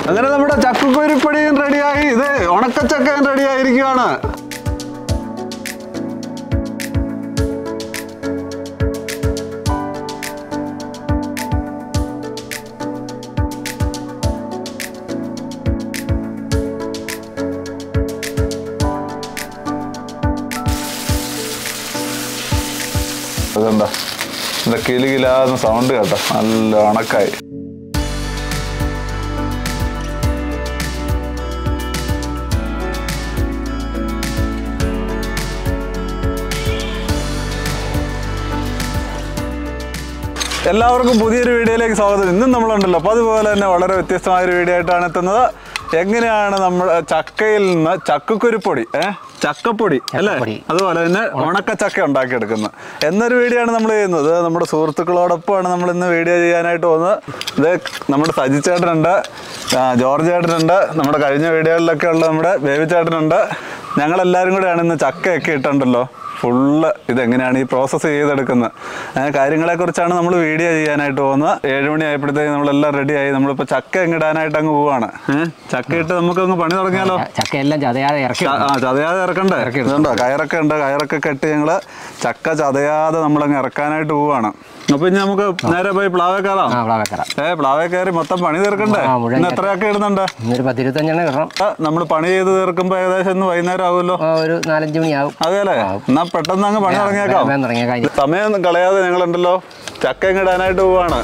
അങ്ങനെ നമ്മുടെ ചക്കക്കുരിപ്പടിയും റെഡിയായി ഇത് ഉണക്കച്ചക്കയും റെഡി ആയിരിക്കുകയാണ് അതുകൊണ്ടാ എന്താ കിലി കിലാന്ന് സൗണ്ട് കേട്ടോ നല്ല ഉണക്കായി എല്ലാവർക്കും പുതിയൊരു വീഡിയോയിലേക്ക് സ്വാഗതം ഇന്നും നമ്മളുണ്ടല്ലോ അപ്പോൾ അതുപോലെ തന്നെ വളരെ വ്യത്യസ്തമായ ഒരു വീഡിയോ ആയിട്ടാണ് എത്തുന്നത് എങ്ങനെയാണ് നമ്മൾ ചക്കയിൽ നിന്ന് ചക്കക്കുരുപ്പൊടി ഏഹ് ചക്കപ്പൊടി അല്ലേ ചക്കപ്പൊടി. അതുപോലെ തന്നെ ഉണക്ക ചക്ക ഉണ്ടാക്കിയെടുക്കുന്നത് എന്നൊരു വീഡിയോ ആണ് നമ്മൾ ചെയ്യുന്നത് ഇത് നമ്മുടെ സുഹൃത്തുക്കളോടൊപ്പമാണ് നമ്മൾ ഇന്ന് വീഡിയോ ചെയ്യാനായിട്ട് പോകുന്നത് ഇത് നമ്മുടെ സജി ചേട്ടനുണ്ട് ആ, ജോർജ് ചേട്ടനുണ്ട് നമ്മുടെ കഴിഞ്ഞ വീഡിയോകളിലൊക്കെ ഉള്ള നമ്മുടെ ബേബി ചേട്ടനുണ്ട് ഞങ്ങളെല്ലാവരും കൂടെയാണ് ഇന്ന് ചക്കയൊക്കെ ഇട്ടുണ്ടല്ലോ ഫുള്ള് ഇതെങ്ങനെയാണ് ഈ പ്രോസസ്സ് ചെയ്തെടുക്കുന്നത് അങ്ങനെ കാര്യങ്ങളെക്കുറിച്ചാണ് നമ്മൾ വീഡിയോ ചെയ്യാനായിട്ട് പോകുന്നത് ഏഴ് മണി ആയപ്പോഴത്തേക്ക് നമ്മളെല്ലാം റെഡിയായി നമ്മളിപ്പോൾ ചക്ക ഇങ്ങിടാനായിട്ട് അങ്ങ് പോവാണ് ഏഹ് ചക്ക ഇട്ട് നമുക്കങ്ങ് പണി തുടങ്ങിയാലോ ചക്കയെല്ലാം ചതയാതെ ഇറക്കി ച- ആ ചതയാതെ ഇറക്കണ്ടേ ഇതുണ്ടോ കയറൊക്കെ ഉണ്ട് കയറൊക്കെ കെട്ടി ഞങ്ങള് ചക്ക ചതയാതെ നമ്മളങ്ങ് ഇറക്കാനായിട്ട് പോവാണ് അപ്പൊ ഇനി നമുക്ക് നേരെ പോയി പ്ലാവേ കയറാം ആ അവിടെ വെക്കറ ഏ പ്ലാവേ കയറി മൊത്തം പണി തീർക്കണ്ടേ ആ, മുഴുവൻ ഇന്ന് എത്രയൊക്കെ ഇടുന്നുണ്ട് ഇന്നൊരു പത്തിരുപത്തഞ്ചെണ്ണം കിട്ടണം നമ്മൾ പണി ചെയ്ത് തീർക്കുമ്പോ ഏകദേശം ഇന്ന് വൈകുന്നേരം ആവുമല്ലോ ആ, ഒരു നാലഞ്ച് മണിയാവും അതെയല്ലേ എന്നാ പെട്ടെന്ന് അങ്ങ് പണി തുടങ്ങിയേക്കാം വേഗം തുടങ്ങിയ കാര്യം സമയമൊന്നും കളയാതെ ഞങ്ങളുണ്ടല്ലോ ചക്ക ഇടാനായിട്ട് പോവാണ്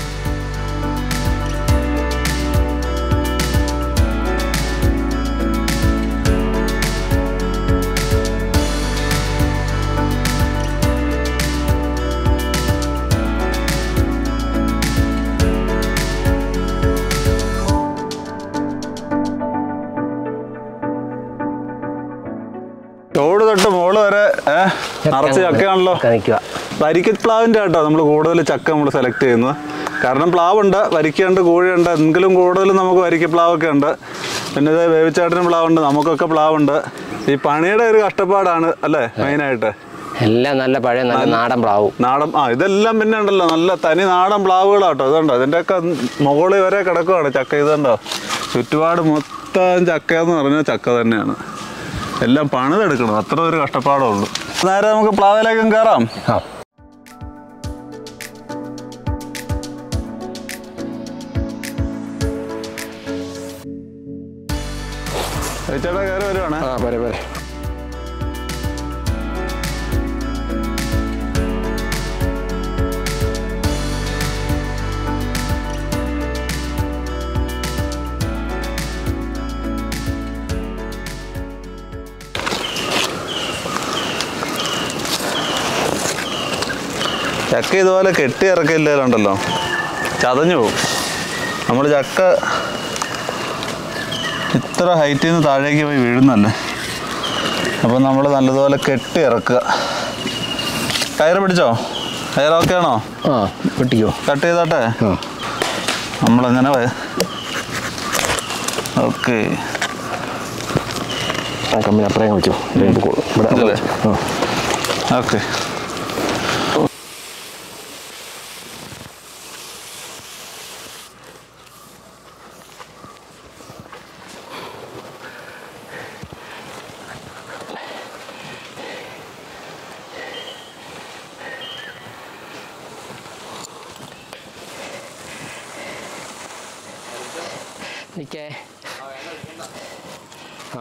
ചോട് തൊട്ട് മോള് വരെ ഏഹ് നിറച്ച് ചക്കയാണല്ലോ നിൽക്കുക വരിക്കപ്ലാവിൻ്റെ കേട്ടോ നമ്മൾ കൂടുതൽ ചക്ക നമ്മൾ സെലക്ട് ചെയ്യുന്നത് കാരണം പ്ലാവുണ്ട് വരിക്കയുണ്ട് കോഴിയുണ്ട് എങ്കിലും കൂടുതലും നമുക്ക് വരിക്കപ്ലാവൊക്കെ ഉണ്ട് പിന്നെ ഇത് വേവിച്ചാട്ടിന് പ്ലാവുണ്ട് നമുക്കൊക്കെ പ്ലാവുണ്ട് ഈ പണിയുടെ ഒരു കഷ്ടപ്പാടാണ് അല്ലേ മെയിനായിട്ട് എല്ലാം നല്ല പഴയ നല്ല നാടൻ പ്ലാവും നാടൻ ആ ഇതെല്ലാം പിന്നെ ഉണ്ടല്ലോ നല്ല തനി നാടൻ പ്ലാവുകളാട്ടോ ഇതുണ്ടോ ഇതിൻ്റെയൊക്കെ മുകളിൽ വരെ കിടക്കുവാണ് ചക്ക ഇതുണ്ടോ ചുറ്റുപാട് മൊത്തം ചക്ക എന്ന് പറഞ്ഞാൽ ചക്ക തന്നെയാണ് എല്ലാം പണിതെടുക്കണം അത്ര ഒരു കഷ്ടപ്പാടേ ഉള്ളൂ നേരെ നമുക്ക് പ്ലാവിലേക്കും കയറാം ആ ചേട്ടാ കയറി വരുവാണ് ആ പോരെ പോരെ ചക്ക ഇതുപോലെ കെട്ടി ഇറക്കില്ലുണ്ടല്ലോ ചതഞ്ഞു പോകും നമ്മൾ ചക്ക ഇത്ര ഹൈറ്റിൽ നിന്ന് താഴേക്ക് പോയി വീഴുന്നല്ലേ അപ്പോൾ നമ്മൾ നല്ലതുപോലെ കെട്ടി ഇറക്കുക കയറ് പിടിച്ചോ കയറ് ഓക്കെ ആണോ ആ പൊട്ടിക്കോ കട്ട് ചെയ്തോട്ടെ ആ നമ്മളങ്ങനെ ഓക്കെ ആ കമ്മിന് അപ്പുറം വെച്ചു ഇവിടെ ഇതല്ലേ? ആ ഓക്കെ നിക്കേ ആ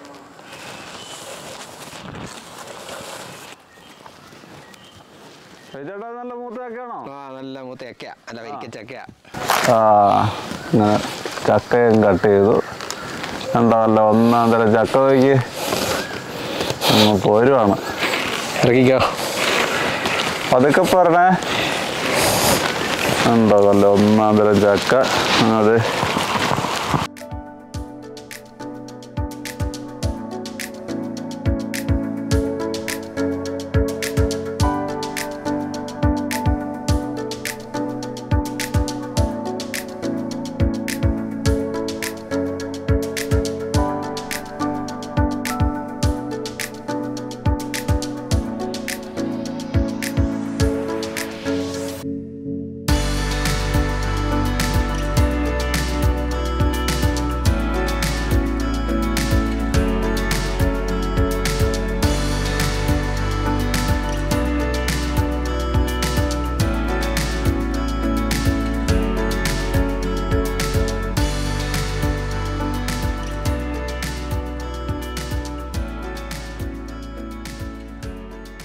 ചേട്ടാ നല്ല മൂത്ത ചക്കയാണോ ആ നല്ല മൂത്ത ചക്കയാ അല്ല വരിക്ക ചക്കയാ ആ ഇങ്ങനെ ചക്കയും കട്ട് ചെയ്തു കണ്ടതല്ല ഒന്നാം തരം ചക്ക വയ്ക്ക് പോരുവാണ് ഇറക്കിക്കോ പതുക്കെ പറഞ്ഞേ ഉണ്ടോ നല്ല ഒന്നാം തരം ചക്ക അത്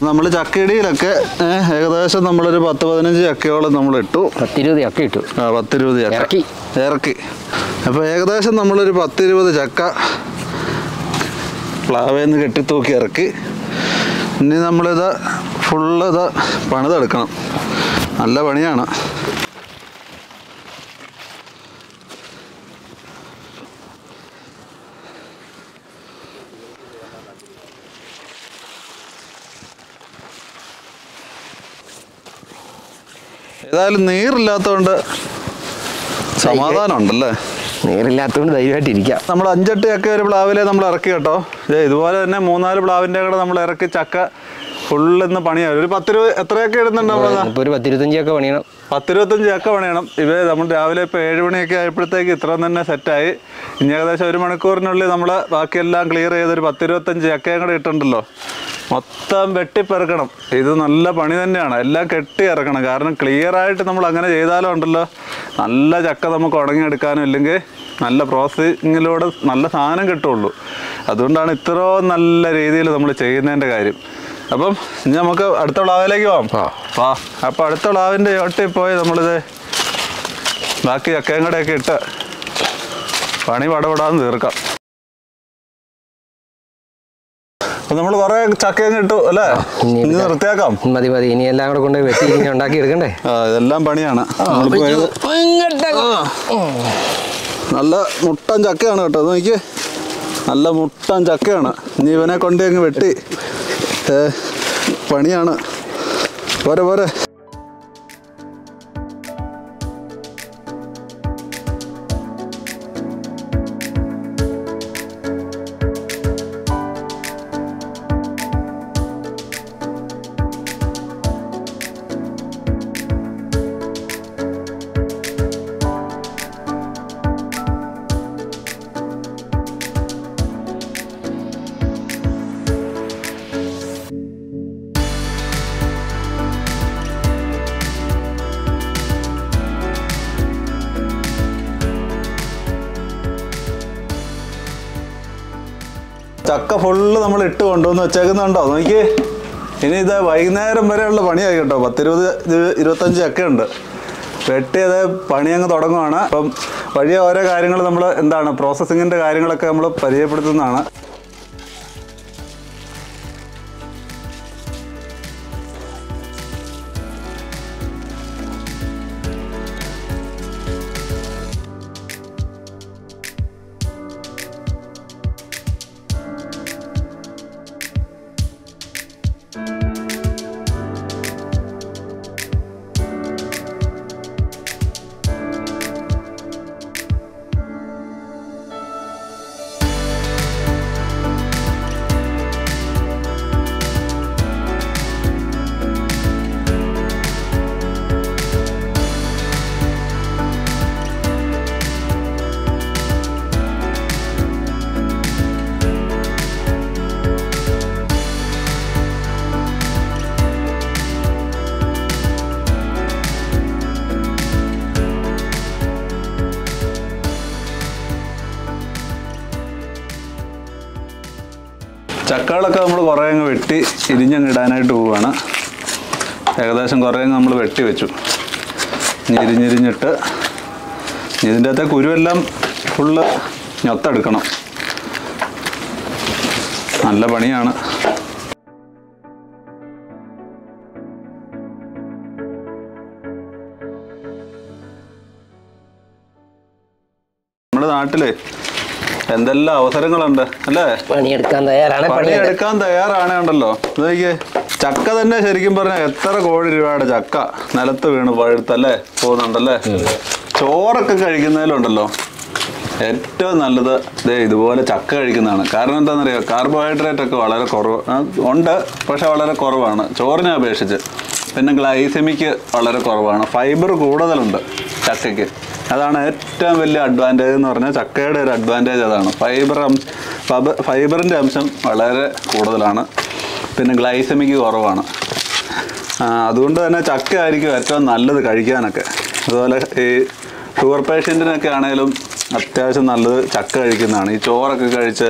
നമ്മൾ ചക്കയിടിയിലൊക്കെ ഏഹ്, ഏകദേശം നമ്മളൊരു പത്ത് പതിനഞ്ച് ചക്കയോളം നമ്മൾ ഇട്ടു പത്തിരുപത് ചക്ക ഇട്ടു ആ പത്തിരുപത് ചക്ക ഇറക്കി. ഇറക്കി അപ്പോൾ ഏകദേശം നമ്മളൊരു പത്തിരുപത് ചക്ക പ്ലാവേന്ന് കെട്ടിത്തൂക്കി ഇറക്കി ഇനി നമ്മളിത് ഫുള്ള് ഇത് പണിതെടുക്കണം നല്ല പണിയാണ് ഏതായാലും നീറില്ലാത്തതുകൊണ്ട് സമാധാനം ഉണ്ടല്ലേ നീരില്ലാത്തതുകൊണ്ട് ധൈര്യമായിട്ടിരിക്കാം നമ്മൾ അഞ്ചെട്ട് ചക്ക ഒരു പ്ലാവിലെ നമ്മൾ ഇറക്കി കേട്ടോ ദേ ഇതുപോലെ തന്നെ മൂന്നാല് പ്ലാവിൻ്റെ കൂടെ നമ്മൾ ഇറക്കി ചക്ക ഫുള്ളിന്ന് പണിയാവും ഒരു പത്ത് രൂപ എത്രയൊക്കെ ഇടുന്നുണ്ട് നമ്മളതാ ഇപ്പൊ ഒരു പത്തിരുപത്തഞ്ച് ചക്ക പണിയണം പത്തിരുപത്തഞ്ച് ചക്ക പണിയണം ഇവ നമ്മൾ രാവിലെ ഇപ്പോൾ ഏഴ് മണിയൊക്കെ ആയപ്പോഴത്തേക്ക് ഇത്ര തന്നെ സെറ്റായി ഇനി ഏകദേശം ഒരു മണിക്കൂറിനുള്ളിൽ നമ്മൾ ബാക്കിയെല്ലാം ക്ലിയർ ചെയ്തൊരു പത്തിരുപത്തഞ്ച് ചക്കയും കൂടെ ഇട്ടുണ്ടല്ലോ മൊത്തം വെട്ടിപ്പെറുക്കണം ഇത് നല്ല പണി തന്നെയാണ് എല്ലാം കെട്ടി ഇറക്കണം കാരണം ക്ലിയർ ആയിട്ട് നമ്മൾ അങ്ങനെ ചെയ്താലും ഉണ്ടല്ലോ നല്ല ചക്ക നമുക്ക് ഉടങ്ങിയെടുക്കാനും ഇല്ലെങ്കിൽ നല്ല പ്രോസസ്സിങ്ങിലൂടെ നല്ല സാധനം കിട്ടുള്ളൂ അതുകൊണ്ടാണ് ഇത്രയും നല്ല രീതിയിൽ നമ്മൾ ചെയ്യുന്നതിൻ്റെ കാര്യം അപ്പം ഇനി നമുക്ക് അടുത്ത പ്ലാവിലേക്ക് പോവാം ആ. വാ അപ്പോൾ അടുത്ത പ്ലാവിൻ്റെ ചോട്ടിൽ പോയി നമ്മളിത് ബാക്കി ചക്കയും കൂടെയൊക്കെ ഇട്ട് പണി പടപെടാന്ന് തീർക്കാം അപ്പം നമ്മൾ കുറേ ചക്കയും കിട്ടു അല്ലേ ഇനി ഇനി നിർത്തിയാക്കാം മതി മതി ഇനി എല്ലാം കൂടെ കൊണ്ട് വെട്ടി ഇനി ഉണ്ടാക്കി എടുക്കണ്ടേ ആ ഇതെല്ലാം പണിയാണ് നമ്മളിപ്പോ ഇത് നല്ല മുട്ടൻ ചക്കയാണ് കേട്ടോ അത് നോക്കിയേ നല്ല മുട്ടൻ ചക്കയാണ് ഇനി ഇവനെ കൊണ്ട് അങ്ങ് വെട്ടി ഏ, പണിയാണ് പോരെ പോരെ ചക്ക ഫുള്ള് നമ്മൾ ഇട്ട് കൊണ്ടുവന്ന് വെച്ചേക്കുന്നുണ്ടോ നോക്കിയേ ഇനി ഇത് വൈകുന്നേരം വരെയുള്ള പണിയായി കേട്ടോ പത്തിരുപത് ഇത് ഇരുപത്തഞ്ച് ചക്കയുണ്ട് വെട്ടിയത് പണി അങ്ങ് തുടങ്ങുവാണ് അപ്പം വഴിയെ ഓരോ കാര്യങ്ങൾ നമ്മൾ എന്താണ് പ്രോസസ്സിങ്ങിൻ്റെ കാര്യങ്ങളൊക്കെ നമ്മൾ പരിചയപ്പെടുത്തുന്നതാണ് ചക്കകളൊക്കെ നമ്മൾ കുറേ അങ്ങ് വെട്ടി ഇരിഞ്ഞങ്ങ് ഇടാനായിട്ട് പോവുകയാണ് ഏകദേശം കുറേ അങ്ങ് നമ്മൾ വെട്ടി വെച്ചു ഇനി ഇരിഞ്ഞിരിഞ്ഞിട്ട് ഇനി ഇതിൻ്റെ അകത്തെ കുരുവെല്ലാം ഫുള്ള് ഞൊത്തെടുക്കണം നല്ല പണിയാണ് നമ്മുടെ നാട്ടില് എന്തെല്ലാം അവസരങ്ങളുണ്ട് അല്ലേ പണിയെടുക്കാൻ തയ്യാറാണ് പണി പണിയെടുക്കാൻ തയ്യാറാണ് ഉണ്ടല്ലോ നോക്കിയേ ചക്ക തന്നെ ശരിക്കും പറഞ്ഞാൽ എത്ര കോടി രൂപയുടെ ചക്ക നിലത്ത് വീണ് പഴുത്തല്ലേ പോകുന്നുണ്ടല്ലേ ചോറൊക്കെ കഴിക്കുന്നതിലുണ്ടല്ലോ ഏറ്റവും നല്ലത് ദേ ഇതുപോലെ ചക്ക കഴിക്കുന്നതാണ് കാരണം എന്താണെന്നറിയോ കാർബോഹൈഡ്രേറ്റ് ഒക്കെ വളരെ കുറവ് ആ, ഉണ്ട് പക്ഷെ വളരെ കുറവാണ് ചോറിനെ അപേക്ഷിച്ച് പിന്നെ ഗ്ലൈസമിക്ക് വളരെ കുറവാണ് ഫൈബർ കൂടുതലുണ്ട് ചക്കയ്ക്ക് അതാണ് ഏറ്റവും വലിയ അഡ്വാൻറ്റേജ് എന്ന് പറഞ്ഞാൽ ചക്കയുടെ ഒരു അഡ്വാൻറ്റേജ് അതാണ് ഫൈബർ ഫൈബറിൻ്റെ അംശം വളരെ കൂടുതലാണ് പിന്നെ ഗ്ലൈസമിക്ക് കുറവാണ് ആ, അതുകൊണ്ട് തന്നെ ചക്ക ആയിരിക്കും ഏറ്റവും നല്ലത് കഴിക്കാനൊക്കെ അതുപോലെ ഈ ഷുഗർ പേഷ്യൻറ്റിനൊക്കെ ആണെങ്കിലും അത്യാവശ്യം നല്ലത് ചക്ക കഴിക്കുന്നതാണ് ഈ ചോറൊക്കെ കഴിച്ച്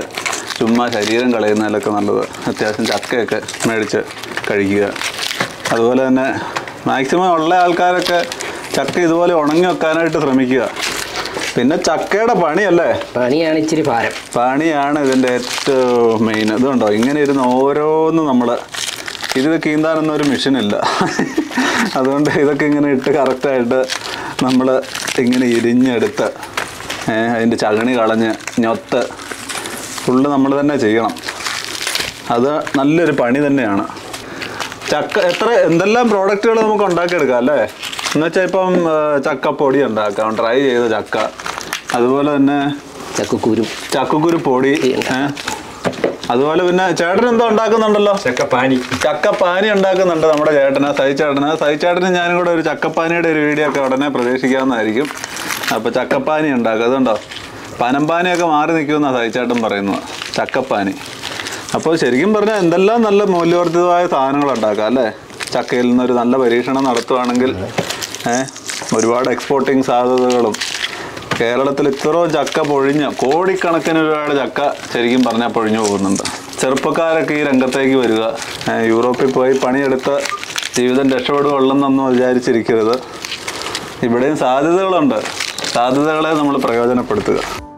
ചുമ്മാ ശരീരം കളയുന്നതിലൊക്കെ നല്ലത് അത്യാവശ്യം ചക്കയൊക്കെ മേടിച്ച് കഴിക്കുക അതുപോലെ തന്നെ മാക്സിമം ഉള്ള ആൾക്കാരൊക്കെ ചക്ക ഇതുപോലെ ഉണങ്ങി വെക്കാനായിട്ട് ശ്രമിക്കുക പിന്നെ ചക്കയുടെ പണിയല്ലേ പണിയാണ് ഇച്ചിരി ഭാരം പണിയാണ് ഇതിൻ്റെ ഏറ്റവും മെയിൻ ഇതുണ്ടോ ഇങ്ങനെ ഇരുന്ന് ഓരോന്നും നമ്മൾ ഇത് കീന്താനൊന്നും ഒരു മെഷീനില്ല അതുകൊണ്ട് ഇതൊക്കെ ഇങ്ങനെ ഇട്ട് കറക്റ്റായിട്ട് നമ്മൾ ഇങ്ങനെ ഇരിഞ്ഞെടുത്ത് ഏ, അതിൻ്റെ ചകണി കളഞ്ഞ് ഞൊത്ത് ഫുള്ള് നമ്മൾ തന്നെ ചെയ്യണം അത് നല്ലൊരു പണി തന്നെയാണ് ചക്ക എത്ര എന്തെല്ലാം പ്രോഡക്റ്റുകൾ നമുക്ക് ഉണ്ടാക്കിയെടുക്കാം അല്ലേ എന്നുവെച്ചാൽ ഇപ്പം ആ, ചക്കപ്പൊടി ഉണ്ടാക്കാം ഡ്രൈ ചെയ്ത ചക്ക അതുപോലെ തന്നെ ചക്കക്കുരും ചക്കക്കുരു പൊടി ഏ? അതുപോലെ പിന്നെ ചേട്ടൻ എന്തോ ഉണ്ടാക്കുന്നുണ്ടല്ലോ ചക്കപ്പാനി ചക്കപ്പാനി ഉണ്ടാക്കുന്നുണ്ട് നമ്മുടെ ചേട്ടന് സഹിച്ചേട്ടന് സഹിച്ചേട്ടന് ഞാനും കൂടെ ഒരു ചക്കപ്പാനിയുടെ ഒരു വീഡിയോ ഒക്കെ ഉടനെ പ്രതീക്ഷിക്കാവുന്നതായിരിക്കും അപ്പോൾ ചക്കപ്പാനി ഉണ്ടാക്കുക അതുണ്ടോ പനമ്പാനിയൊക്കെ മാറി നിൽക്കുമെന്നാണ് സഹിച്ചേട്ടൻ പറയുന്നത് ചക്കപ്പാനി അപ്പോൾ ശരിക്കും പറഞ്ഞാൽ എന്തെല്ലാം നല്ല മൂല്യവർദ്ധിതമായ സാധനങ്ങൾ ഉണ്ടാക്കാം അല്ലേ ചക്കയിൽ നിന്നൊരു നല്ല പരീക്ഷണം നടത്തുവാണെങ്കിൽ ഏഹ് ഒരുപാട് എക്സ്പോർട്ടിങ് സാധ്യതകളും കേരളത്തിൽ ഇത്രയും ചക്ക പൊഴിഞ്ഞ കോടിക്കണക്കിന് രൂപയുടെ ചക്ക ശരിക്കും പറഞ്ഞാൽ പൊഴിഞ്ഞു പോകുന്നുണ്ട് ചെറുപ്പക്കാരൊക്കെ ഈ രംഗത്തേക്ക് വരിക ഏ, യൂറോപ്പിൽ പോയി പണിയെടുത്ത് ജീവിതം രക്ഷപ്പെടുകയുള്ളെന്നൊന്നും വിചാരിച്ചിരിക്കരുത് ഇവിടെയും സാധ്യതകളുണ്ട് സാധ്യതകളെ നമ്മൾ പ്രയോജനപ്പെടുത്തുക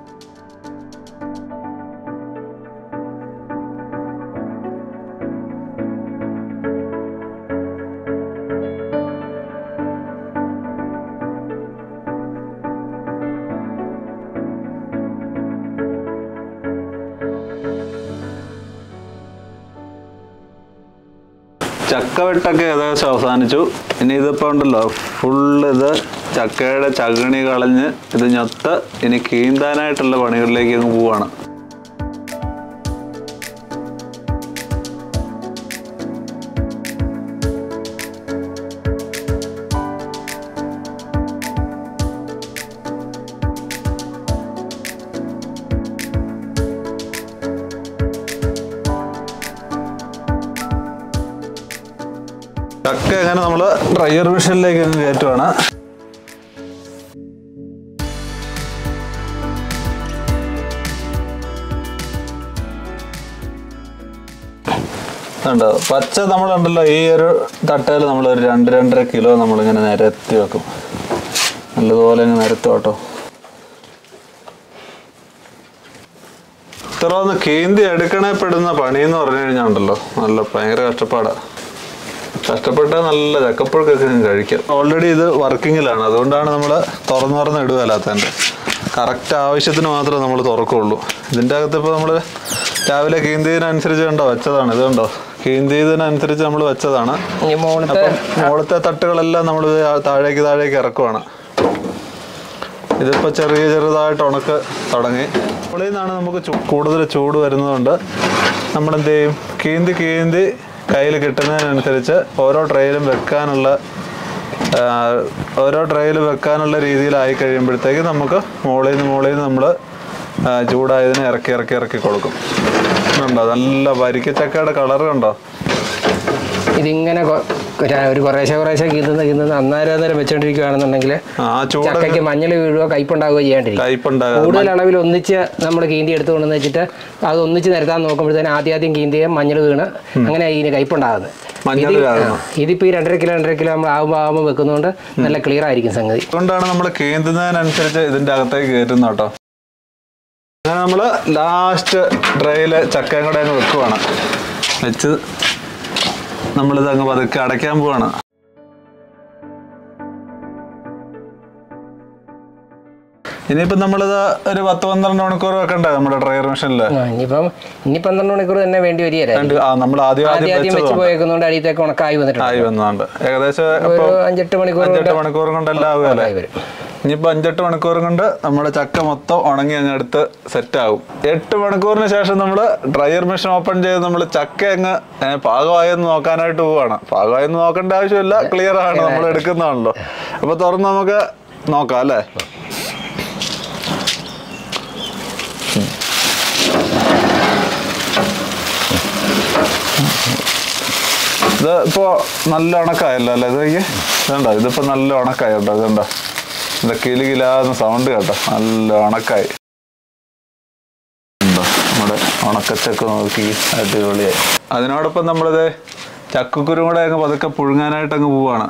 ചക്ക വെട്ടൊക്കെ ഏകദേശം അവസാനിച്ചു ഇനി ഇതിപ്പോൾ ഉണ്ടല്ലോ ഫുള്ള് ഇത് ചക്കയുടെ ചകിണി കളഞ്ഞ് ഇത് ഞൊത്ത് ഇനി കീന്താനായിട്ടുള്ള പണികളിലേക്ക് അങ്ങ് പോവാണ് ചക്ക എങ്ങനെ നമ്മൾ ഡ്രയർ മെഷീനിലേക്ക് അങ്ങ് കയറ്റുവാണ് ഉണ്ട് പച്ച നമ്മളുണ്ടല്ലോ ഈ ഒരു തട്ടയിൽ നമ്മൾ ഒരു രണ്ട് രണ്ടര കിലോ നമ്മളിങ്ങനെ നിരത്തി വെക്കും നല്ലതുപോലെ ഇങ്ങനെ നിരത്തും കേട്ടോ ഇത്ര ഒന്ന് കേന്തി എടുക്കണേ പെടുന്ന പണി എന്ന് പറഞ്ഞു കഴിഞ്ഞാൽ ഉണ്ടല്ലോ നല്ല ഭയങ്കര കഷ്ടപ്പാടാ കഷ്ടപ്പെട്ടാൽ നല്ല ചക്കപ്പുഴക്കൊക്കെ ഞാൻ കഴിക്കാം ഓൾറെഡി ഇത് വർക്കിങ്ങിലാണ് അതുകൊണ്ടാണ് നമ്മൾ തുറന്ന് തുറന്ന് ഇടുകയല്ലാത്തതിൻ്റെ കറക്റ്റ് ആവശ്യത്തിന് മാത്രമേ നമ്മൾ തുറക്കുള്ളൂ ഇതിൻ്റെ അകത്ത് ഇപ്പോൾ നമ്മൾ രാവിലെ കീന്തിയതിനനുസരിച്ച് കണ്ടോ വെച്ചതാണ് ഇത് കണ്ടോ കീന്തിയതിനനുസരിച്ച് നമ്മൾ വെച്ചതാണ് ഈ മുകളിലത്തെ അപ്പം മുകളിലത്തെ തട്ടുകളെല്ലാം നമ്മൾ താഴേക്ക് താഴേക്ക് ഇറക്കുവാണ് ഇതിപ്പോൾ ചെറിയ ചെറുതായിട്ട് ഉണക്ക് തുടങ്ങി മുകളിൽ നിന്നാണ് നമുക്ക് ചൂ- കൂടുതൽ ചൂട് വരുന്നതുകൊണ്ട് നമ്മൾ എന്ത് ചെയ്യും കീന്തി കീന്തി കയ്യിൽ കിട്ടുന്നതിനനുസരിച്ച് ഓരോ ട്രെയിലും വെക്കാനുള്ള ആ, ഓരോ ട്രെയിൽ വെക്കാനുള്ള രീതിയിലായി കഴിയുമ്പോഴത്തേക്ക് നമുക്ക് മുകളിൽ നിന്ന് മുകളിൽ നിന്ന് നമ്മൾ ചൂടായതിനെ ഇറക്കി ഇറക്കി ഇറക്കി കൊടുക്കും ഉണ്ടോ നല്ല വരിക്കച്ചക്കയുടെ കളർ കണ്ടോ ഇതിങ്ങനെ കൊ- ഒരു- ഒരു കുറേശ്ശെ കുറേശ്ശെ കീന്നുന്ന കീന്നുന്ന അന്നേരം അന്നേരം വെച്ചോണ്ടിരിക്കുകയാണെന്നുണ്ടെങ്കിൽ ആ ചൂട് ചക്കയ്ക്ക് മഞ്ഞൾ വീഴുകയോ കയ്പുണ്ടാവുകയോ ചെയ്യാണ്ടിരിക്കും കയ്പുണ്ടാകാതെ കൂടുതൽ അളവിൽ ഒന്നിച്ച് നമ്മൾ കീന്തി എടുത്തു കൊണ്ടെന്ന് വെച്ചിട്ട് അത് ഒന്നിച്ച് നിരത്താൻ നോക്കുമ്പോഴത്തേന് ആദ്യം ആദ്യം കീന്തിയും മഞ്ഞൾ വീണ് അങ്ങനെ ഇതിന് കയ്പുണ്ടാകുന്നത് മഞ്ഞൾ ഇത് ചാകുന്നു. ഇതിപ്പോൾ ഈ രണ്ടര കിലോ രണ്ടര കിലോ നമ്മൾ ആകുമ്പോൾ ആകുമ്പോൾ വെക്കുന്നതുകൊണ്ട് നല്ല ക്ലിയർ ആയിരിക്കും സംഗതി അതുകൊണ്ടാണ് നമ്മൾ കേന്തുന്നതിനനുസരിച്ച് ഇതിന്റെ അകത്തേക്ക് കയറ്റുന്ന കേട്ടോ അങ്ങനെ നമ്മൾ ലാസ്റ്റ് ഡ്രൈയില് ചക്കയും കൂടെ അങ്ങ് വെക്കുവാണ് വെച്ച് നമ്മളിത് അങ്ങ് പതുക്കെ അടയ്ക്കാൻ പോവാണ് ഇനിയിപ്പം നമ്മളിത് ഒരു പത്ത് പന്ത്രണ്ട് മണിക്കൂർ വെക്കണ്ടേ നമ്മുടെ ഡ്രയർ മെഷീനിൽ ആ, ഇനിയിപ്പം ഇനി പന്ത്രണ്ട് മണിക്കൂർ തന്നെ വേണ്ടി വരികയില്ല ആ നമ്മൾ ആദ്യം ആദ്യം ആദ്യം ആദ്യം വെച്ച് വെച്ചതുകൊണ്ട് പോയേക്കുന്നതുകൊണ്ട് അടിയത്തേക്ക് ഉണക്കായി വന്നിട്ടുണ്ട് ആയി വന്നതുകൊണ്ട് ഏകദേശം ഒരു ഇപ്പൊ അഞ്ചെട്ട് മണിക്കൂർ അഞ്ചെട്ട് കൊണ്ട് മണിക്കൂർ കൊണ്ടെല്ലാം ആവുകയല്ലേ ആയി വരും ഇനിയിപ്പോൾ അഞ്ചെട്ട് മണിക്കൂർ കൊണ്ട് നമ്മുടെ ചക്ക മൊത്തം ഉണങ്ങി അങ്ങ് എടുത്ത് സെറ്റ് ആകും എട്ട് മണിക്കൂറിന് ശേഷം നമ്മൾ ഡ്രയർ മെഷീൻ ഓപ്പൺ ചെയ്ത് നമ്മൾ ചക്ക അങ്ങ് ഏ, പാകമായെന്ന് നോക്കാനായിട്ട് പോവാണ് പാകമായെന്ന് നോക്കേണ്ട ആവശ്യമില്ല ക്ലിയർ ആണ് നമ്മൾ എടുക്കുന്നതാണല്ലോ അപ്പോൾ തുറന്ന് നമുക്ക് നോക്കാം അല്ലേ ഇത് ഇപ്പോൾ നല്ല ഉണക്കായല്ലോ അല്ലേ ഇത് നോക്കിയേ ഇതുണ്ടോ ഇതിപ്പോൾ നല്ല ഉണക്കായി കേട്ടോ ഇതുണ്ടോ ഇത് കിലുകിലാന്ന് സൗണ്ട് കേട്ടോ നല്ല ഉണക്കായി ഉണ്ടോ നമ്മുടെ ഉണക്കച്ചക്ക നോക്കി അടിപൊളിയായി അതിനോടൊപ്പം നമ്മളിത് ചക്കക്കുരു കൂടെ അങ്ങ് പതുക്കെ പുഴുങ്ങാനായിട്ട് അങ്ങ് പോവാണ്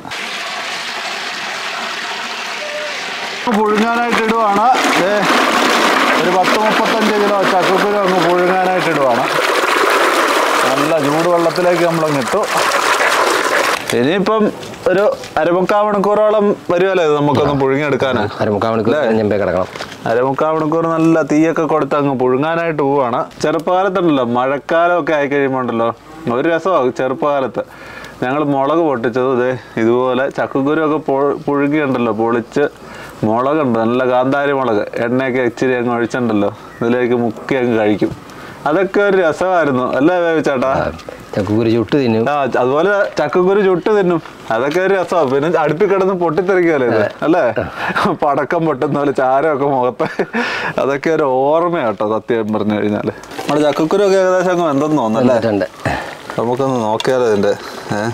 പുഴുങ്ങാനായിട്ട് ഇടുവാണ് ദേ ഒരു പത്ത് മുപ്പത്തഞ്ച് കിലോ ചക്കക്കുരു അങ്ങ് പുഴുങ്ങാനായിട്ട് ഇടുവാണ് നല്ല ചൂടുവെള്ളത്തിലേക്ക് നമ്മളങ്ങ് ഇട്ടു ഇനിയിപ്പം ഒരു അരമുക്കാൽ മണിക്കൂറോളം വരുമല്ലോ ഇത് നമുക്കൊന്ന് പുഴുങ്ങിയെടുക്കാൻ അരമുക്കാൽ മണിക്കൂർ ഞമ്പേ കിടക്കണം അരമുക്കാൽ മണിക്കൂർ നല്ല തീയൊക്കെ കൊടുത്ത് അങ്ങ് പുഴുങ്ങാനായിട്ട് പോവാണ് ചെറുപ്പകാലത്തുണ്ടല്ലോ മഴക്കാലമൊക്കെ ആയി കഴിയുമ്പോൾ ഉണ്ടല്ലോ ഒരു രസമാകും ചെറുപ്പകാലത്ത് ഞങ്ങൾ മുളക് പൊട്ടിച്ചത് ഇതേ ഇതുപോലെ ചക്കക്കുരു ഒക്കെ പൊ- പുഴുകിയുണ്ടല്ലോ പൊളിച്ച് മുളകുണ്ട് നല്ല കാന്താരി മുളക് എണ്ണയൊക്കെ ഇച്ചിരി അങ്ങ് ഒഴിച്ചിട്ടുണ്ടല്ലോ ഇതിലേക്ക് മുക്കി അങ്ങ് കഴിക്കും അതൊക്കെ ഒരു രസമായിരുന്നു അല്ലേ ചേട്ടാ ചക്കുകുരു ചുട്ട് തിന്നും ആ അതുപോലെ ചക്കക്കുരു ചുട്ട് തിന്നും അതൊക്കെ ഒരു രസമാണ് പിന്നെ അടുപ്പിൽ കിടന്ന് പൊട്ടിത്തെറിക്കുമല്ലോ ഇത് അല്ലേ പടക്കം പൊട്ടുന്ന പോലെ ചാരമൊക്കെ മുഖത്ത് അതൊക്കെ ഒരു ഓർമ്മയാട്ടോ സത്യം പറഞ്ഞു കഴിഞ്ഞാല് നമ്മുടെ ചക്കക്കുരു ഒക്കെ ഏകദേശം അങ്ങ് എന്തെന്ന് തോന്നല്ലേ വന്നിട്ടുണ്ട് നമുക്കൊന്ന് നോക്കിയാലോ ഇതിന്റെ ഏഹ്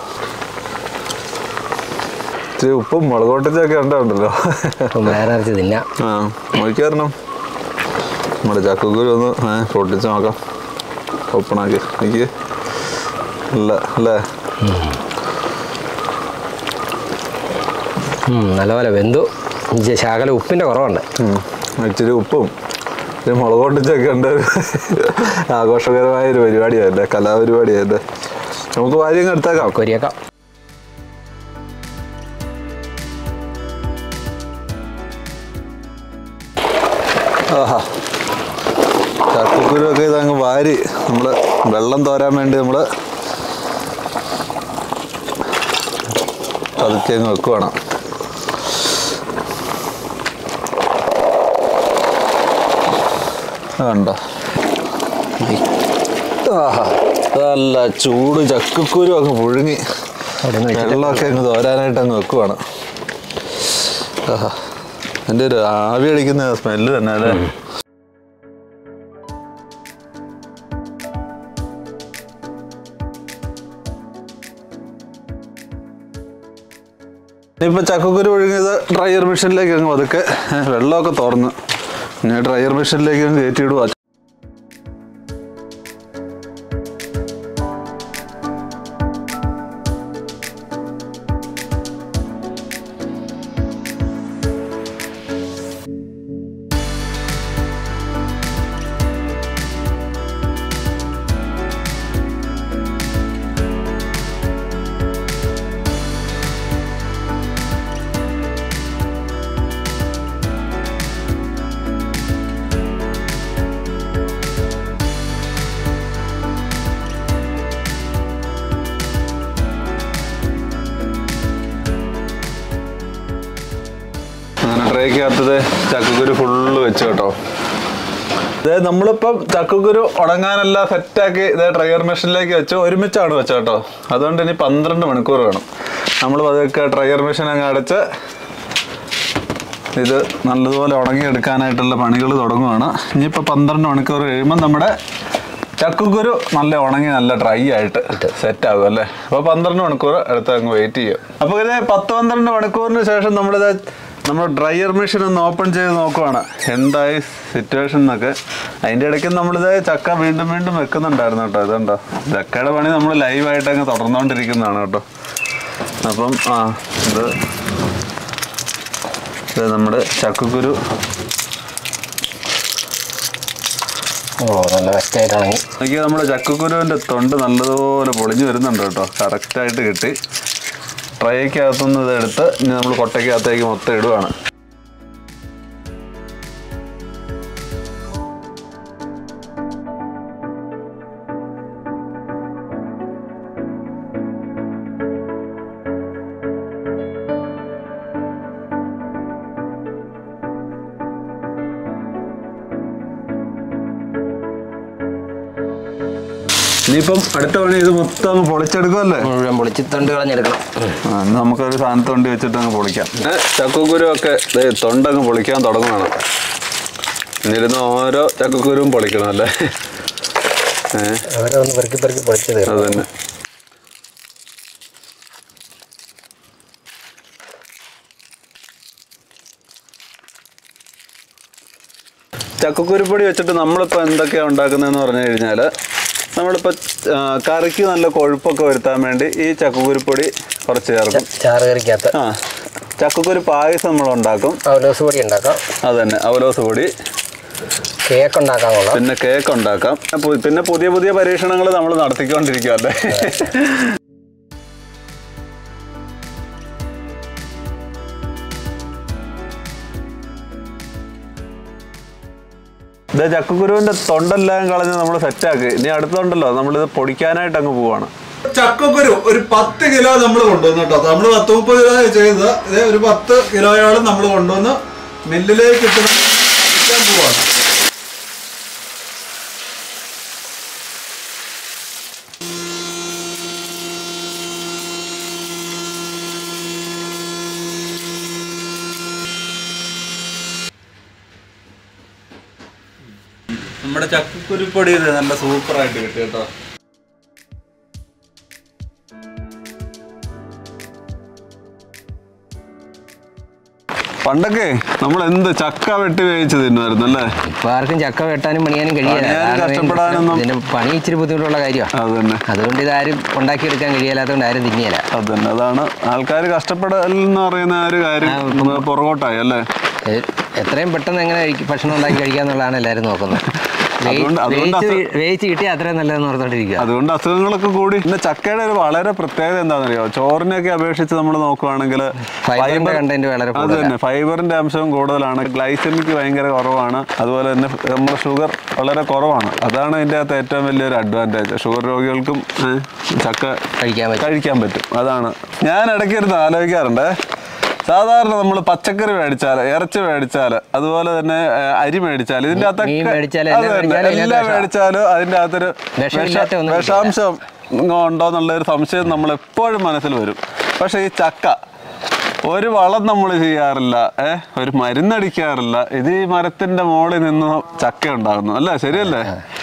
ഇച്ചിരി ഉപ്പും മുളക് പൊട്ടിച്ചൊക്കെ ഉണ്ടല്ലോ അപ്പം വയറരച്ച് തിന്നാം ആ നോക്കിയാരണം നമ്മുടെ ചക്കക്കുരു ഒന്ന് ഏഹ് പൊട്ടിച്ച് നോക്കാം ഓപ്പണാക്കി എനിക്ക് അല്ല അല്ലേ ഉം, നല്ലപോലെ വെന്തു ഇഞ്ചി ശകല ഉപ്പിൻ്റെ കുറവുണ്ട് ഉം. ഇച്ചിരി ഉപ്പും ഇച്ചിരി മുളക് പൊട്ടിച്ചൊക്കെ ഉണ്ട് ആഘോഷകരമായ ഒരു പരിപാടിയായിട്ട് കലാപരിപാടിയായിട്ട് നമുക്ക് വാര്യം എടുത്തേക്കാം കൊരിയേക്കാം ആഹാ ചക്കക്കുരു ഒക്കെ ഇതങ്ങ് വാരി നമ്മൾ വെള്ളം തോരാൻ വേണ്ടി നമ്മൾ പതുക്കെ അങ്ങ് വെക്കുവാണ് കണ്ടോ ആഹാ നല്ല ചൂട് ചക്കക്കുരു അങ്ങ് പുഴുങ്ങി അവിടെ നിന്ന് വെച്ചിട്ട് വെള്ളമൊക്കെ അങ്ങ് തോരാനായിട്ട് അങ്ങ് വെക്കുവാണ് ആഹാ എൻ്റെ ഒരു ആവി അടിക്കുന്ന സ്മെല്ല് തന്നെ അല്ലേ ഇനിയിപ്പോ ചക്കക്കുരു ഒഴുകിയത് ഡ്രയർ മെഷീനിലേക്ക് അങ്ങ് പതുക്കെ ഏ, വെള്ളമൊക്കെ തുറന്ന് ഇനി ഡ്രയർ മെഷീനിലേക്ക് അങ്ങ് കയറ്റിയിടുക അങ്ങനെ ട്രേക്കകത്തത് ചക്കക്കുരു ഫുള്ള് വെച്ച് കേട്ടോ ഇതേ നമ്മളിപ്പം ചക്കക്കുരു ഉണങ്ങാനെല്ലാം സെറ്റാക്കി ഇതേ ഡ്രയർ മെഷീനിലേക്ക് വെച്ച് ഒരുമിച്ചാണ് വെച്ചത് കേട്ടോ അതുകൊണ്ട് ഇനി പന്ത്രണ്ട് മണിക്കൂർ വേണം നമ്മൾ പതുക്കെ ഡ്രയർ മെഷീൻ അങ്ങ് അടച്ച് ഇത് നല്ലതുപോലെ ഉണങ്ങിയെടുക്കാനായിട്ടുള്ള പണികൾ തുടങ്ങുവാണ് ഇനിയിപ്പോൾ പന്ത്രണ്ട് മണിക്കൂർ കഴിയുമ്പോൾ നമ്മുടെ ചക്കക്കുരു നല്ല ഉണങ്ങി നല്ല ഡ്രൈ ആയിട്ട് സെറ്റ് ആകും അല്ലേ അപ്പോൾ പന്ത്രണ്ട് മണിക്കൂർ അടുത്ത് അങ്ങ് വെയിറ്റ് ചെയ്യും അപ്പോൾ ഇത് പത്ത് പന്ത്രണ്ട് മണിക്കൂറിന് ശേഷം നമ്മളിത് നമ്മൾ ഡ്രയർ മെഷീൻ ഒന്ന് ഓപ്പൺ ചെയ്ത് നോക്കുവാണ് എന്തായി സിറ്റുവേഷൻ എന്നൊക്കെ അതിൻ്റെ ഇടയ്ക്ക് നമ്മളിത് ചക്ക വീണ്ടും വീണ്ടും വെക്കുന്നുണ്ടായിരുന്നു കേട്ടോ ഇതുണ്ടോ ചക്കയുടെ പണി നമ്മൾ ലൈവായിട്ട് അങ്ങ് തുടർന്നുകൊണ്ടിരിക്കുന്നതാണ് കേട്ടോ അപ്പം ആ ഇത് ഇത് നമ്മുടെ ചക്കക്കുരു ഓ നല്ല വെസ്റ്റായിട്ട് ഇറങ്ങി നോക്കിയ നമ്മുടെ ചക്കക്കുരുവിൻ്റെ തൊണ്ട് നല്ലതുപോലെ പൊളിഞ്ഞു വരുന്നുണ്ട് കേട്ടോ കറക്റ്റായിട്ട് കിട്ടി ട്രൈക്കകത്തുനിന്ന് ഇതെടുത്ത് ഇനി നമ്മൾ കൊട്ടയ്ക്കകത്തേക്ക് മൊത്തം ഇടുവാണ് ഇനിയിപ്പം അടുത്ത പണി ഇത് മൊത്തം അങ്ങ് പൊളിച്ചെടുക്കുമല്ലേ മുഴുവൻ പൊളിച്ച് തൊണ്ട് കളഞ്ഞെടുക്കണം ആ, എന്നാ നമുക്കൊരു സാധനം തൊണ്ടി വെച്ചിട്ട് അങ്ങ് പൊളിക്കാം ചക്കക്കുരു ഒക്കെ ദേ തൊണ്ടങ്ങ് പൊളിക്കാൻ തുടങ്ങുകയാണ് എന്നിരുന്ന് ഓരോ ചക്കക്കുരുവും പൊളിക്കണം അല്ലേ ഏഹ് അവരെ ഒന്ന് പെറുക്കി പെറുക്കി പൊളിച്ച് അത് തീർന്നു തന്നെ ചക്കക്കുരുപ്പൊടി വെച്ചിട്ട് നമ്മളിപ്പോൾ എന്തൊക്കെയാണ് ഉണ്ടാക്കുന്നതെന്ന് പറഞ്ഞു കഴിഞ്ഞാൽ നമ്മളിപ്പോൾ ആ, കറിക്ക് നല്ല കൊഴുപ്പൊക്കെ വരുത്താൻ വേണ്ടി ഈ ചക്കക്കുരുപ്പൊടി കുറച്ച് ചേർക്കും ചാറ് കറിക്കകത്ത് ആ ചക്കക്കുരു പായസം നമ്മൾ ഉണ്ടാക്കും അവലോസ് പൊടി ഉണ്ടാക്കാം അത് തന്നെ അവലോസ് പൊടി കേക്ക് ഉണ്ടാക്കാൻ കൊള്ളാം പിന്നെ കേക്ക് ഉണ്ടാക്കാം പു- പിന്നെ പുതിയ പുതിയ പരീക്ഷണങ്ങൾ നമ്മൾ നടത്തിക്കൊണ്ടിരിക്കുകയല്ലേ ഇത് ചക്കക്കുരുവിന്റെ തൊണ്ടെല്ലാം കളഞ്ഞ് നമ്മൾ സെറ്റാക്കി ഇനി അടുത്തുണ്ടല്ലോ നമ്മളിത് പൊടിക്കാനായിട്ട് അങ്ങ് പോവാണ് ചക്കക്കുരു ഒരു പത്ത് കിലോ നമ്മൾ കൊണ്ടുവന്നു കേട്ടോ നമ്മൾ പത്ത് മുപ്പത് കിലോ ചെയ്തത് ഇത് ഒരു പത്ത് കിലോയോളം നമ്മൾ കൊണ്ടുവന്ന് മില്ലിലേക്ക് ഇട്ട് പൊടിക്കാൻ പോവാണ് നമ്മുടെ ചക്കക്കുരുപ്പൊടി ഇത് നല്ല സൂപ്പറായിട്ട് കിട്ടി കേട്ടോ പണ്ടൊക്കെ നമ്മൾ എന്ത് ചക്ക വെട്ടി വേവിച്ച് തിന്നുമായിരുന്നു അല്ലേ ഇപ്പൊ ആർക്കും ചക്ക വെട്ടാനും പണിയാനും കഴിയില്ല പണിയാനും കാരണം കഷ്ടപ്പെടാനൊന്നും- ഇതിന്റെ പണി ഇച്ചിരി ബുദ്ധിമുട്ടുള്ള കാര്യമാണ് അത് തന്നെ അതുകൊണ്ട് ഇതാരും ഉണ്ടാക്കിയെടുക്കാൻ കഴിയാത്തതുകൊണ്ട് ആരും തിന്നിയല്ല അത് തന്നെ അതാണ് ആൾക്കാർ കഷ്ടപ്പെടൽ എന്ന് പറയുന്ന ആ ഒരു കാര്യം ഒന്ന് പുറകോട്ടായി അല്ലേ എത്രയും പെട്ടെന്ന് എങ്ങനെ കഴിക്ക- ഭക്ഷണം ഉണ്ടാക്കി കഴിക്കാന്നുള്ളതാണ് എല്ലാവരും നോക്കുന്നത് അതുകൊണ്ട്- അതുകൊണ്ട് വേവിച്ച് വേവിച്ച് കിട്ടിയാൽ അത്രയും നല്ലതെന്ന് ഓർത്തോണ്ടിരിക്കുക അതുകൊണ്ട് അസുഖങ്ങളൊക്കെ കൂടി പിന്നെ ചക്കയുടെ ഒരു വളരെ പ്രത്യേകത എന്താണെന്നറിയോ ചോറിനെയൊക്കെ അപേക്ഷിച്ച് നമ്മൾ നോക്കുവാണെങ്കിൽ ഫൈബറിന്റെ content വളരെ അത് തന്നെ ഫൈബറിന്റെ അംശം കൂടുതലാണ് ഗ്ലൈസമിക്ക് ഭയങ്കര കുറവാണ് അതുപോലെ തന്നെ നമ്മുടെ ഷുഗർ വളരെ കുറവാണ് അതാണ് ഇതിൻ്റെ അകത്ത് ഏറ്റവും വലിയൊരു അഡ്വാൻറ്റേജ് ഷുഗർ രോഗികൾക്കും ഏ, ചക്ക കഴിക്കാൻ പറ്റും കഴിക്കാൻ പറ്റും അതാണ് ഞാൻ ഇടയ്ക്ക് ഇരുന്ന് ആലോചിക്കാറുണ്ട് സാധാരണ നമ്മൾ പച്ചക്കറി മേടിച്ചാൽ ഇറച്ചി മേടിച്ചാൽ അതുപോലെ തന്നെ ഏ, അരി മേടിച്ചാൽ ഇതിൻ്റെ അകത്തൊക്കെ മീൻ മേടിച്ചാല് അത് എല്ലാം തന്നെ, മേടിച്ചാലും എല്ലാം ഇതിനകത്ത് മേടിച്ചാലും അതിൻ്റെ അകത്തൊരു വിഷമില്ലാത്ത ഒന്നും വിഷ- വിഷാംശം ഉണ്ടോ എന്നുള്ള ഒരു സംശയം നമ്മൾ എപ്പോഴും മനസ്സിൽ വരും പക്ഷേ ഈ ചക്ക ഒരു വളം നമ്മൾ ചെയ്യാറില്ല ഏ ഒരു മരുന്നടിക്കാറില്ല ഇത് ഈ മരത്തിന്റെ മുകളിൽ നിന്ന് ചക്ക ഉണ്ടാകുന്നു അല്ലേ ശരിയല്ലേ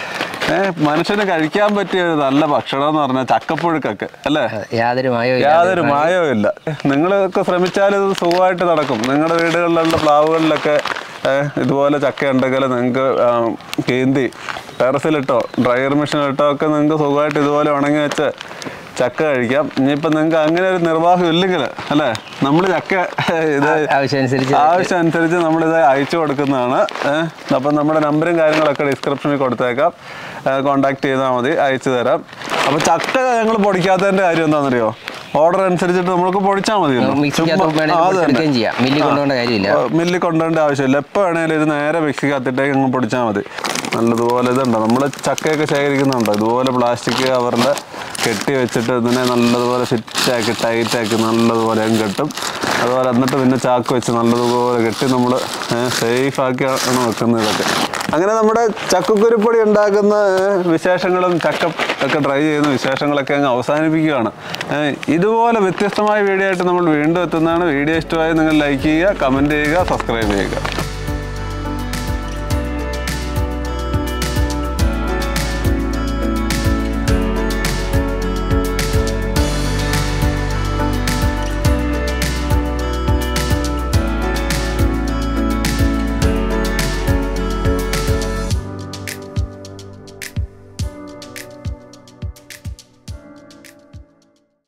ഏ മനുഷ്യന് കഴിക്കാൻ പറ്റിയ ഒരു നല്ല ഭക്ഷണം എന്ന് പറഞ്ഞാൽ ചക്കപ്പുഴുക്കൊക്കെ അല്ലേ യാതൊരു മായോ യാതൊരു മായവും ഇല്ല നിങ്ങളൊക്കെ ശ്രമിച്ചാൽ ഇത് സുഖമായിട്ട് നടക്കും നിങ്ങളുടെ വീടുകളിലുള്ള പ്ലാവുകളിലൊക്കെ ഏഹ്, ഇതുപോലെ ചക്ക ഉണ്ടെങ്കിൽ നിങ്ങൾക്ക് കീന്തി ടെറസിലിട്ടോ ഡ്രയർ മെഷീനിലിട്ടോ ഒക്കെ നിങ്ങൾക്ക് സുഖമായിട്ട് ഇതുപോലെ ഉണങ്ങി വെച്ച് ചക്ക കഴിക്കാം ഇനിയിപ്പോൾ നിങ്ങൾക്ക് അങ്ങനെ ഒരു നിർവാഹം ഇല്ലെങ്കിൽ അല്ലേ നമ്മൾ ചക്ക ഇത് ആവശ്യമനുസരിച്ച് ആവശ്യം അനുസരിച്ച് നമ്മളിത് അയച്ചു കൊടുക്കുന്നതാണ് ഏഹ്. അപ്പം നമ്മുടെ നമ്പറും കാര്യങ്ങളൊക്കെ ഡിസ്ക്രിപ്ഷനിൽ കൊടുത്തേക്കാം കോണ്ടാക്ട് ചെയ്താൽ മതി അയച്ചു തരാം അപ്പോൾ ചക്ക ഞങ്ങൾ പൊടിക്കാത്തതിൻ്റെ കാര്യം എന്താണെന്നറിയോ ഓർഡർ അനുസരിച്ചിട്ട് നമ്മൾക്ക് പൊടിച്ചാൽ മതി മിക്സിക്കകത്ത് വേണമെങ്കിൽ എടുക്കുകയും ചെയ്യാം മില്ലിൽ കൊണ്ടുപോകേണ്ട കാര്യമില്ല മില്ലിൽ കൊണ്ടുപോകേണ്ട ആവശ്യമില്ല എപ്പോൾ വേണേലും ഇത് നേരെ മിക്സിക്കകത്തിട്ടേക്ക് അങ്ങ് പൊടിച്ചാൽ മതി നല്ലതുപോലെ ഇതുണ്ടോ നമ്മൾ ചക്കയൊക്കെ ശേഖരിക്കുന്നുണ്ടോ ഇതുപോലെ പ്ലാസ്റ്റിക് കവറിൽ കെട്ടി വെച്ചിട്ട് ഇതിനെ നല്ലതുപോലെ ഫിറ്റാക്കി ടൈറ്റാക്കി നല്ലതുപോലെ അങ്ങ് കെട്ടും അതുപോലെ എന്നിട്ട് പിന്നെ ചാക്ക് വെച്ച് നല്ലതുപോലെ കെട്ടി നമ്മൾ സേഫ് ആക്കിയാണ് വെക്കുന്നത് ഇതൊക്കെ അങ്ങനെ നമ്മുടെ ചക്കക്കുരുപ്പൊടി ഉണ്ടാക്കുന്ന ഏഹ്, വിശേഷങ്ങളും ചക്ക ഒക്കെ ട്രൈ ചെയ്യുന്ന വിശേഷങ്ങളൊക്കെ അങ്ങ് അവസാനിപ്പിക്കുകയാണ് ഏഹ്, ഇതുപോലെ വ്യത്യസ്തമായ വീഡിയോ ആയിട്ട് നമ്മൾ വീണ്ടും എത്തുന്നതാണ് വീഡിയോ ഇഷ്ടമായി നിങ്ങൾ ലൈക്ക് ചെയ്യുക കമൻറ്റ് ചെയ്യുക സബ്സ്ക്രൈബ് ചെയ്യുക